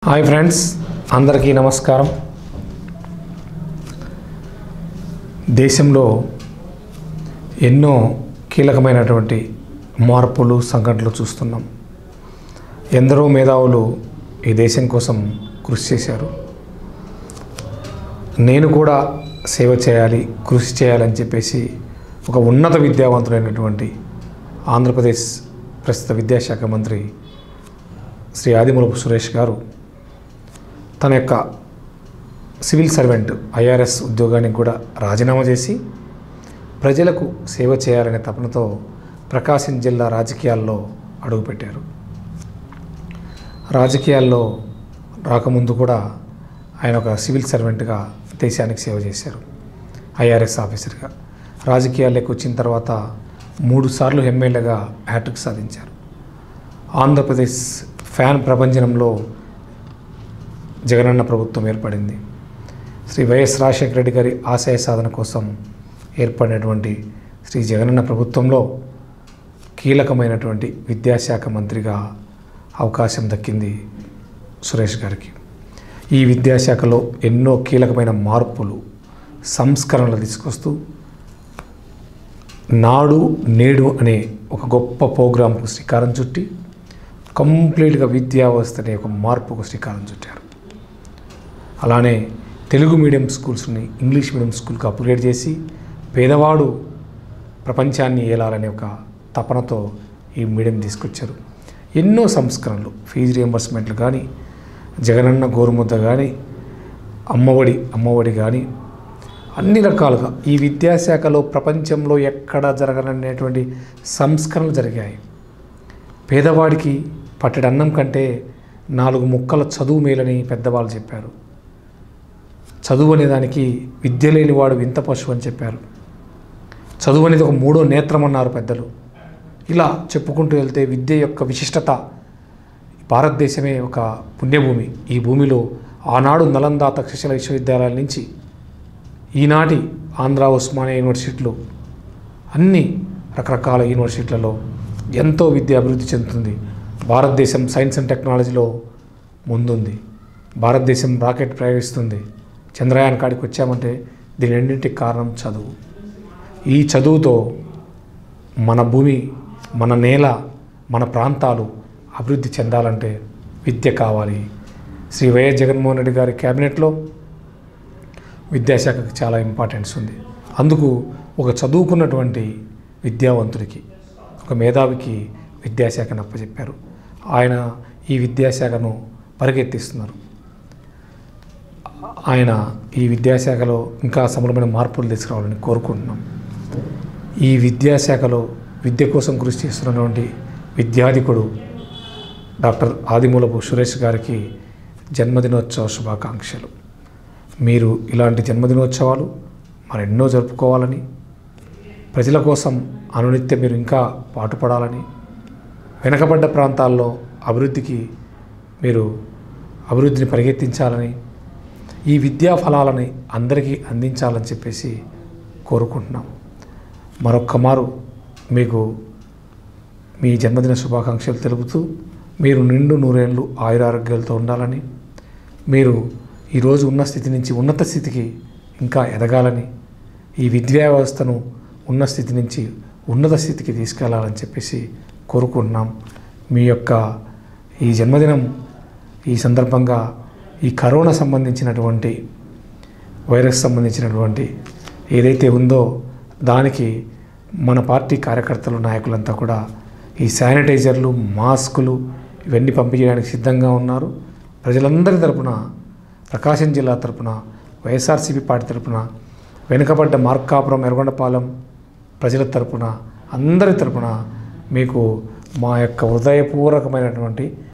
hi friends అందరికీ నమస్కారం దేశంలో ఎన్నో కీలకమైనటువంటి మార్పులు సంఘటనలు చూస్తున్నాం ఎందరో మేధావులు ఈ దేశం కోసం కృషి చేశారు నేను కూడా సేవ చేయాలి కృషి చేయాలని చెప్పేసి ఒక ఉన్నత విద్యావంతుడైనటువంటి ఆంధ్రప్రదేశ్ ప్రస్తుత విద్యాశాఖ మంత్రి శ్రీ ఆదిమూలపు సురేష్ గారు తన యొక్క సివిల్ సర్వెంట్ ఐఆర్ఎస్ ఉద్యోగానికి కూడా రాజీనామా చేసి ప్రజలకు సేవ చేయాలనే తపనతో ప్రకాశం జిల్లా రాజకీయాల్లో అడుగుపెట్టారు రాజకీయాల్లో రాకముందు కూడా ఆయన ఒక సివిల్ సర్వెంట్గా దేశానికి సేవ చేశారు ఐఆర్ఎస్ ఆఫీసర్గా రాజకీయాల్లోకి వచ్చిన తర్వాత మూడు సార్లు ఎమ్మెల్యేగా హ్యాట్రిక్ సాధించారు ఆంధ్రప్రదేశ్ ఫ్యాన్ ప్రపంచంలో జగనన్న ప్రభుత్వం ఏర్పడింది శ్రీ వైఎస్ రాజశేఖర రెడ్డి గారి ఆశయ సాధన కోసం ఏర్పడినటువంటి శ్రీ జగనన్న ప్రభుత్వంలో కీలకమైనటువంటి విద్యాశాఖ మంత్రిగా అవకాశం దక్కింది సురేష్ గారికి ఈ విద్యాశాఖలో ఎన్నో కీలకమైన మార్పులు సంస్కరణలు తీసుకొస్తూ నాడు నేడు అనే ఒక గొప్ప ప్రోగ్రాంకు శ్రీకారం చుట్టి కంప్లీట్గా విద్యా వ్యవస్థ అనే ఒక మార్పుకు శ్రీకారం చుట్టారు అలానే తెలుగు మీడియం స్కూల్స్ని ఇంగ్లీష్ మీడియం స్కూల్కి అప్గ్రేడ్ చేసి పేదవాడు ప్రపంచాన్ని ఏలాలనే ఒక తపనతో ఈ మీడియం తీసుకొచ్చారు ఎన్నో సంస్కరణలు ఫీజు రియంబర్స్మెంట్లు కానీ జగనన్న గోరుముద్ద కానీ అమ్మఒడి అమ్మఒడి కానీ అన్ని రకాలుగా ఈ విద్యాశాఖలో ప్రపంచంలో ఎక్కడ జరగననేటువంటి సంస్కరణలు జరిగాయి పేదవాడికి పట్టెడు అన్నం కంటే నాలుగు ముక్కల చదువు మేలని పెద్దవాళ్ళు చెప్పారు చదువు అనే దానికి విద్య లేనివాడు వింత పశువు అని చెప్పారు చదువు అనేది ఒక మూడో నేత్రం అన్నారు పెద్దలు ఇలా చెప్పుకుంటూ వెళ్తే విద్య యొక్క విశిష్టత భారతదేశమే ఒక పుణ్యభూమి ఈ భూమిలో ఆనాడు నలంద తక్షశిల విశ్వవిద్యాలయాల నుంచి ఈనాటి ఆంధ్ర ఉస్మానియా యూనివర్సిటీలు అన్ని రకరకాల యూనివర్సిటీలలో ఎంతో విద్య అభివృద్ధి చెందుతుంది భారతదేశం సైన్స్ అండ్ టెక్నాలజీలో ముందుంది భారతదేశం రాకెట్ ప్రయోగిస్తుంది చంద్రయాన్ కాడికి వచ్చామంటే దీని రెండింటికి కారణం చదువు ఈ చదువుతో మన భూమి మన నేల మన ప్రాంతాలు అభివృద్ధి చెందాలంటే విద్య కావాలి శ్రీ వైఎస్ జగన్మోహన్ రెడ్డి గారి క్యాబినెట్లో విద్యాశాఖకి చాలా ఇంపార్టెన్స్ ఉంది అందుకు ఒక చదువుకున్నటువంటి విద్యావంతుడికి ఒక మేధావికి విద్యాశాఖను అప్పచెప్పారు ఆయన ఈ విద్యాశాఖను పరిగెత్తిస్తున్నారు ఆయన ఈ విద్యాశాఖలో ఇంకా సమూలమైన మార్పులు తీసుకురావాలని కోరుకుంటున్నాం ఈ విద్యాశాఖలో విద్య కోసం కృషి చేస్తున్నటువంటి విద్యాధికుడు డాక్టర్ ఆదిమూలపు సురేష్ గారికి జన్మదినోత్సవ శుభాకాంక్షలు మీరు ఇలాంటి జన్మదినోత్సవాలు మరెన్నో జరుపుకోవాలని ప్రజల కోసం అనునిత్యం మీరు ఇంకా పాటుపడాలని వెనకబడ్డ ప్రాంతాల్లో అభివృద్ధికి మీరు అభివృద్ధిని పరిగెత్తించాలని ఈ విద్యా ఫలాలని అందరికీ అందించాలని చెప్పేసి కోరుకుంటున్నాం మరొక్క మారు మీకు మీ జన్మదిన శుభాకాంక్షలు తెలుపుతూ మీరు నిండు నూరేళ్ళు ఆయురారోగ్యాలతో ఉండాలని మీరు ఈరోజు ఉన్న స్థితి నుంచి ఉన్నత స్థితికి ఇంకా ఎదగాలని ఈ విద్యా వ్యవస్థను ఉన్న స్థితి నుంచి ఉన్నత స్థితికి తీసుకెళ్లాలని చెప్పేసి కోరుకుంటున్నాం మీ యొక్క ఈ జన్మదినం ఈ సందర్భంగా ఈ కరోనా సంబంధించినటువంటి వైరస్ సంబంధించినటువంటి ఏదైతే ఉందో దానికి మన పార్టీ కార్యకర్తలు నాయకులంతా కూడా ఈ శానిటైజర్లు మాస్కులు ఇవన్నీ పంపించడానికి సిద్ధంగా ఉన్నారు ప్రజలందరి తరపున ప్రకాశం జిల్లా తరపున వైఎస్ఆర్సీపీ పార్టీ తరపున వెనుకబడ్డ మార్కాపురం ఎర్రగొండపాలెం ప్రజల తరపున అందరి తరపున మీకు మా యొక్క హృదయపూర్వకమైనటువంటి